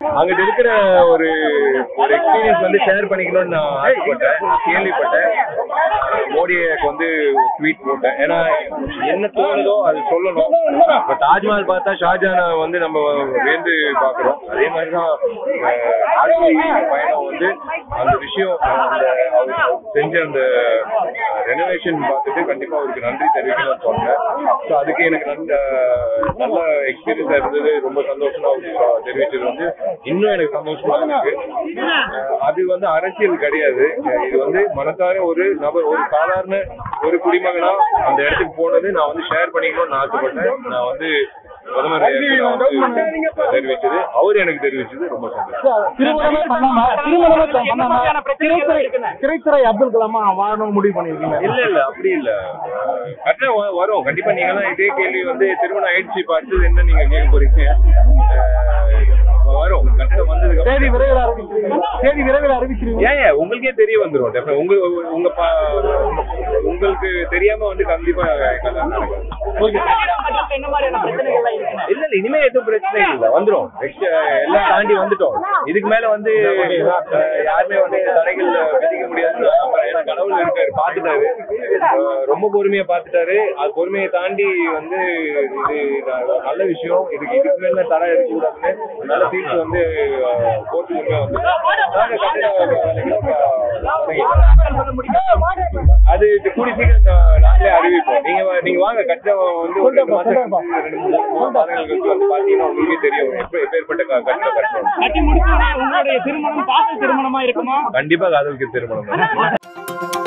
அங்கிட்ட இருக்கிற ஒரு ஒரு எக்ஸ்பீரியன்ஸ் வந்து ஷேர் பண்ணிக்கணும்னு நான் ஆசைப்பட்டேன் கேள்விப்பட்டேன் மோடிக்கு வந்து ட்வீட் போட்டேன் ஏன்னா என்ன தோணுதோ அது சொல்லணும் இப்ப தாஜ்மஹால் பார்த்தா ஷாஜானை வந்து நம்ம வேந்து பாக்குறோம் அதே மாதிரிதான் ஆட்சி பயணம் வந்து அந்த விஷயம் அந்த அவர் செஞ்ச அந்த ரெனோவேஷன் பார்த்துட்டு கண்டிப்பா அவருக்கு நன்றி தெரிவிக்கணும்னு சொன்னேன் ஸோ அதுக்கு எனக்கு நல்ல நல்ல எக்ஸ்பீரியன்ஸா இருந்தது ரொம்ப சந்தோஷமா அவருக்கு தெரிவிச்சது வந்து இன்னும் எனக்கு சந்தோஷமா இருக்கு அஹ் அது வந்து அரசியல் கிடையாது அஹ் இது வந்து மனசார ஒரு நபர் ஒரு சாதாரண ஒரு குடிமகனா அந்த இடத்துக்கு போனது நான் வந்து ஷேர் பண்ணிக்கணும்னு நான் ஆசைப்பட்டேன் நான் வந்து பிரதமர் ஐயாவுக்கு நான் வந்து தெரிவிச்சது அவர் எனக்கு தெரிவிச்சது ரொம்ப சந்தோஷம் திருமணமே பண்ணாம திருமணமே பண்ணாம திரைத்துறை திரைத்துறை அப்துல் கலாமா வாழணும்னு முடிவு பண்ணிருக்கீங்க இல்ல இல்ல அப்படி இல்ல கரெக்டா வரும் கண்டிப்பா நீங்க தான் இதே கேள்வி வந்து திருமணம் ஆயிடுச்சு இப்ப அடுத்தது என்ன நீங்க கேட்க போறீங்க அஹ் வரும் கரெக்டா வந்ததுக்கு தேதி அப்புறம் விரைவில் அறிவிச்சிருவீங்க தேதி விரைவில் அறிவிச்சிருவீங்க ஏன் ஏன் உங்களுக்கே தெரிய வந்துரும் definitely. உங்க உங்க பா- உங்களுக்கு தெரியாம வந்து கண்டிப்பா கல்யாணம் நடக்கும் என்ன மாதிரியான பிரச்சனைகள்லாம் இருக்குங்க இல்ல இல்ல இனிமே எதுவும் பிரச்சனை இல்ல வந்துரும் Next, அஹ், எல்லாம் தாண்டி வந்துட்டோம் இதுக்கு மேல வந்து அஹ், யாருமே வந்து தடைகள் விதிக்க முடியாதுன்னு நான் நம்புறேன். ஏன்னா கடவுள் இருக்காரு பாத்துட்டாரு அஹ், ரொம்ப பொறுமையா பாத்துட்டாரு அது பொறுமையை தாண்டி வந்து இது ந- நல்ல விஷயம் இதுக்கு இதுக்கு மேல தடை இருக்கக்கூடாதுன்னு அதனால தீர்ப்பு வந்து கோர்ட்டுக்குமே வந்து நாங்க கட்டிட வேலைகளை, அஹ், தொடங்கிட்டோம். அது இது கூடி சீக்கிரம் நா- நாங்களே அறிவிப்போம் நீங்க வா- நீங்க வாங்க கட்டிடம் வந்து ஒரு ரெண்டு மாசம் கழிச்சு, ரெண்டு மூணு மூணு மாதங்கள் கழிச்சு வந்து பாத்தீங்கன்னா உங்களுக்கே தெரியும் எப்ப எப்பேற்பட்ட க- கட்டிடம் கட்டணும் கட்டி முடிச்சோடனே உங்களுடைய திருமணம் காதல் திருமணமா இருக்குமா கண்டிப்பா காதலுக்கு திருமணம் தான்.